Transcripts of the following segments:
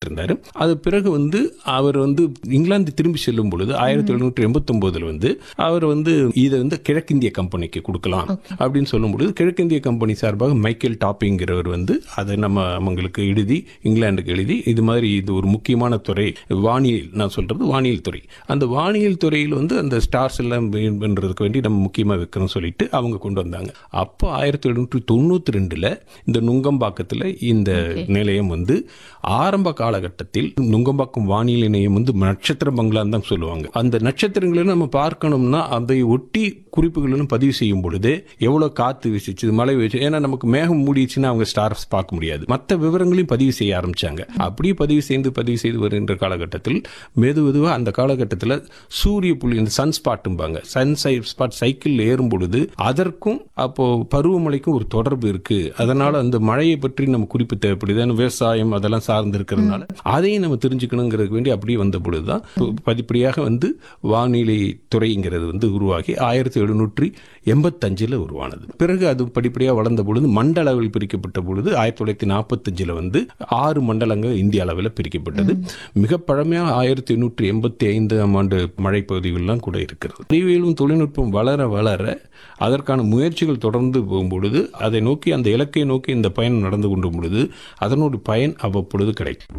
இருந்தார் அது பிறகு வந்து அவர் வந்து இங்கிலாந்து திரும்பி செல்லும் பொழுது ஆயிரத்தி எழுநூற்றி எண்பத்தொம்போதில் வந்து அவர் வந்து இதை வந்து கிழக்கிந்திய கம்பெனிக்கு கொடுக்கலாம் அப்படின்னு சொல்லும் பொழுது கிழக்கிந்திய கம்பெனி சார்பாக மைக்கேல் டாப்பிங்கிறவர் வந்து அதை நம்ம அவங்களுக்கு எழுதி இங்கிலாந்துக்கு எழுதி இது மாதிரி இது ஒரு முக்கியமான துறை வானியல் நான் சொல்றது வானியல் துறை அந்த வானியல் துறையில் வந்து அந்த ஸ்டார்ஸ் எல்லாம் win பண்றதுக்கு வேண்டி நம்ம முக்கியமாக வைக்கணும்னு சொல்லிட்டு அவங்க கொண்டு வந்தாங்க அப்போ ஆயிரத்தி எழுநூற்றி தொண்ணூற்றி ரெண்டில் இந்த நுங்கம்பாக்கத்தில் இந்த நிலையம் வந்து ஆரம்ப காலகட்டத்தில் நுங்கம்பாக்கம் வானியல் நிலையம் வந்து நட்சத்திர பங்களான்னு தான் சொல்லுவாங்க அந்த நட்சத்திரங்களை நம்ம பார்க்கணும்னா அதை ஒட்டி குறிப்புகளும் பதிவு செய்யும் பொழுது எவ்வளவு காத்து வீசிச்சு மழை வீச்சு ஏன்னா நமக்கு மேகம் மூடிச்சுன்னா அவங்க ஸ்டார்ஸ் பார்க்க முடியாது மற்ற விவரங்களையும் பதிவு செய்ய ஆரம்பிச்சாங்க அப்படியே பதிவு செய்து பதிவு செய்து வருகின்ற காலகட்டத்தில் மெது மெதுவாக அந்த காலகட்டத்தில் சூரிய புள்ளி இந்த சன் ஸ்பாட்டும்பாங்க சன் ஸ்பாட் சைக்கிள் ஏறும் பொழுது அதற்கும் அப்போ பருவமழைக்கும் ஒரு தொடர்பு இருக்கு அதனால அந்த மழையை பற்றி நம்ம குறிப்பு தேவைப்படுது ஏன்னா விவசாயம் அதெல்லாம் சார்ந்து இருக்கிறதுனால அதையும் நம்ம தெரிஞ்சுக்கணுங்கிறதுக்கு வேண்டி அப்படியே வந்த பொழுதுதான் படிப்படியாக வந்து வானிலை துறைங்கிறது வந்து உருவாகி ஆயிரத்தி எழுநூற்றி எண்பத்தஞ்சில் உருவானது பிறகு அது படிப்படியாக வளர்ந்த பொழுது மண்டல அளவில் பிரிக்கப்பட்ட பொழுது ஆயிரத்தி தொள்ளாயிரத்தி நாற்பத்தஞ்சில் வந்து ஆறு மண்டலங்கள் இந்திய அளவில் பிரிக்கப்பட்டது மிக பழமையாக ஆயிரத்தி எண்ணூற்றி எண்பத்தி ஐந்தாம் ஆண்டு மழைப்பகுதிகள்லாம் கூட இருக்கிறது அறிவியலும் தொழில்நுட்பம் வளர வளர அதற்கான முயற்சிகள் தொடர்ந்து போகும்பொழுது அதை நோக்கி அந்த இலக்கை நோக்கி இந்த பயணம் நடந்து கொண்டும் பொழுது அதனோட பயன் அவ்வப்பொழுது கிடைக்கும்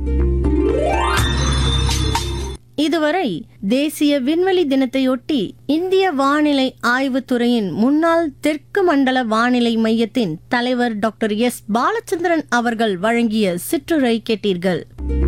இதுவரை தேசிய விண்வெளி தினத்தையொட்டி இந்திய வானிலை ஆய்வுத்துறையின் முன்னாள் தெற்கு மண்டல வானிலை மையத்தின் தலைவர் டாக்டர் எஸ் பாலச்சந்திரன் அவர்கள் வழங்கிய சிற்றுரை கேட்டீர்கள்